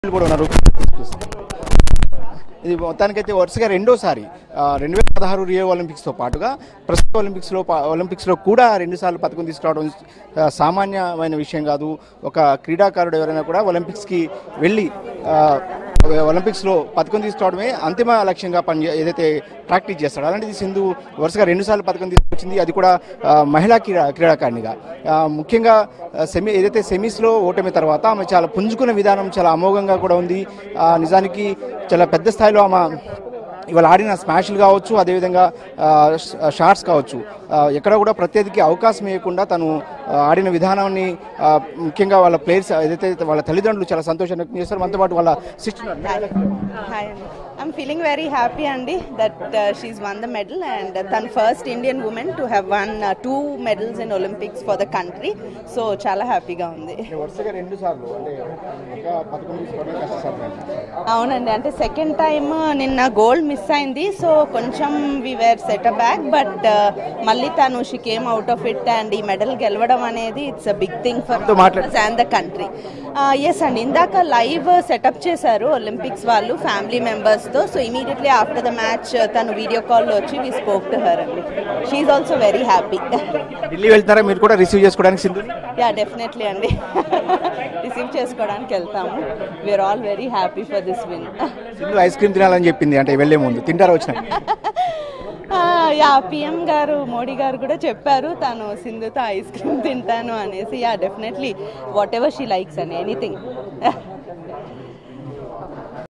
కూడా ఉన్నారు ఇది మొత్తానికైతే వరుసగా రెండోసారి ఆ, రెండు వేల పదహారు రియో ఒలింపిక్స్తో పాటుగా ప్రస్తుత ఒలింపిక్స్లో పా- ఒలింపిక్స్లో కూడా రెండుసార్లు పథకం తీసుకురావడం ఆ, సామాన్యమైన విషయం కాదు ఒక క్రీడాకారుడు ఎవరైనా కూడా ఒలింపిక్స్కి వెళ్ళి ఆ, ఒలింపిక్స్లో పథకం తీసుకురావడమే అంతిమ లక్ష్యంగా పని ఏదైతే ప్రాక్టీస్ చేస్తాడో అలాంటిది సింధు వరుసగా రెండుసార్లు పథకం తీసుకొచ్చింది అది కూడా ఆ, మహిళా క్రీడా క్రీడాకారిణిగా ఆ, ముఖ్యంగా ఆ, సెమీ ఏదైతే సెమీస్లో ఓటమి తర్వాత ఆమె చాలా పుంజుకున్న విధానం చాలా అమోఘంగా కూడా ఉంది ఆ, నిజానికి చాలా పెద్ద స్థాయిలో ఆమె ఇవాళ ఆడిన స్మాష్లు కావచ్చు అదేవిధంగా ఆ, ష- షాట్స్ కావచ్చు ఆ, ఎక్కడ కూడా ప్రత్యర్థికి అవకాశం ఇవ్వకుండా తను ఆ, ఆడిన విధానాన్ని ఆ, ముఖ్యంగా వాళ్ళ ప్లేయర్స్ ఏదైతే వాళ్ళ తల్లిదండ్రులు చాలా సంతోషాన్ని వ్యక్తం చేస్తారు మనతో పాటు వాళ్ళ సిస్టర్ హాయ్ అండి ఐమ్ ఫీలింగ్ వెరీ హ్యాపీ అండి that she won the medal and తన first Indian woman to have won two medals in Olympics for the country so చాలా హ్యాపీగా ఉంది వరుసగా రెండు సార్లు అంటే ఒక పథకం తీసుకోవడం కష్టసాధ్యం అవునండి అంటే సెకండ్ టైం నిన్న గోల్డ్ మిస్ అయింది సో కొంచెం we were set back but మళ్ళీ తను she came out of it and ఈ మెడల్ గెలవడం అనేది it's a big thing for తో మాట్లాడు. అండ్ ద కంట్రీ ఎస్ అండి ఇందాక లైవ్ సెటప్ చేశారు ఒలింపిక్స్ వాళ్ళు ఫ్యామిలీ మెంబర్స్తో so immediately after the match తను వీడియో కాల్లో వచ్చి వి స్పోక్ టు హర్ అండి she also very happy Delhi వెళ్తారా మీరు కూడా రిసీవ్ చేసుకోవడానికి సింధు యా డెఫినెట్లీ అండి రిసీవ్ చేసుకోవడానికి వెళ్తాము we are all very happy for this win Sindhu ice cream తినాలని చెప్పింది అంటే వెళ్లే ముందు తింటారా వచ్చిన యా పిఎం గారు మోడీ గారు కూడా చెప్పారు తను సింధుతో ఐస్ క్రీమ్ తింటాను అనేసి yeah definitely whatever she likes అని ఎనీథింగ్